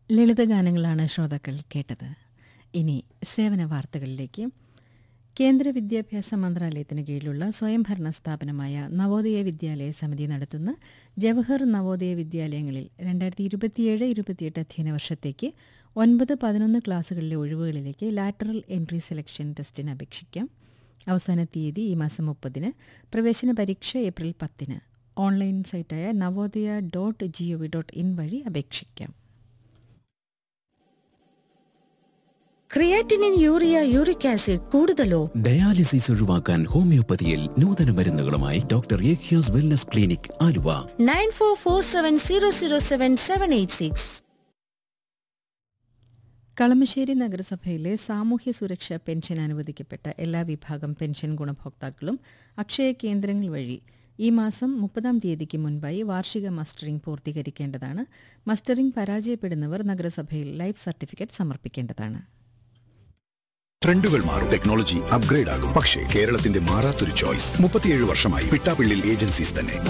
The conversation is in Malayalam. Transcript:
ലളിതഗാനങ്ങളാണ് ശ്രോതാക്കൾ കേട്ടത് ഇനി സേവന വാർത്തകളിലേക്ക് കേന്ദ്ര വിദ്യാഭ്യാസ മന്ത്രാലയത്തിന് കീഴിലുള്ള സ്വയംഭരണ സ്ഥാപനമായ നവോദയ വിദ്യാലയ സമിതി നടത്തുന്ന ജവഹർ നവോദയ വിദ്യാലയങ്ങളിൽ രണ്ടായിരത്തി ഇരുപത്തിയേഴ് ഇരുപത്തിയെട്ട് അധ്യയന വർഷത്തേക്ക് ഒൻപത് പതിനൊന്ന് ക്ലാസുകളിലെ ഒഴിവുകളിലേക്ക് ലാറ്ററൽ എൻട്രി സെലക്ഷൻ ടെസ്റ്റിന് അപേക്ഷിക്കാം അവസാന തീയതി ഈ മാസം മുപ്പതിന് പ്രവേശന പരീക്ഷ ഏപ്രിൽ പത്തിന് ഓൺലൈൻ സൈറ്റായ Navodaya dot G O V dot in വഴി അപേക്ഷിക്കാം ക്രിയാറ്റിനിൻ യൂറിയ യൂറിക് ആസിഡ് കൂടുതലോ ഡയാലിസിസ് ഒഴിവാക്കാൻ ഹോമിയോപ്പതിയിൽ നൂതന മരുന്നുകളുമായി ഡോക്ടർ യേഖ്യാസ് wellness clinic Aluva nine four four seven zero zero seven seven eight six Kalamassery നഗരസഭയിലെ സാമൂഹ്യ സുരക്ഷാ പെൻഷൻ അനുവദിക്കപ്പെട്ട എല്ലാ വിഭാഗം പെൻഷൻ ഗുണഭോക്താക്കളും അക്ഷയ കേന്ദ്രങ്ങൾ വഴി ഈ മാസം മുപ്പതാം തീയതിക്ക് മുൻപായി വാർഷിക മസ്റ്ററിംഗ് പൂർത്തീകരിക്കേണ്ടതാണ് മസ്റ്ററിംഗ് പരാജയപ്പെടുന്നവർ നഗരസഭയിൽ ലൈഫ് സർട്ടിഫിക്കറ്റ് സമർപ്പിക്കേണ്ടതാണ് ട്രെൻഡുകൾ മാറും ടെക്നോളജി അപ്ഗ്രേഡ് ആകും പക്ഷേ കേരളത്തിന്റെ മാറാത്തൊരു ചോയ്സ് മുപ്പത്തിയേഴ് വർഷമായി പിട്ടാപ്പിള്ളിൽ ഏജൻസീസ് തന്നെ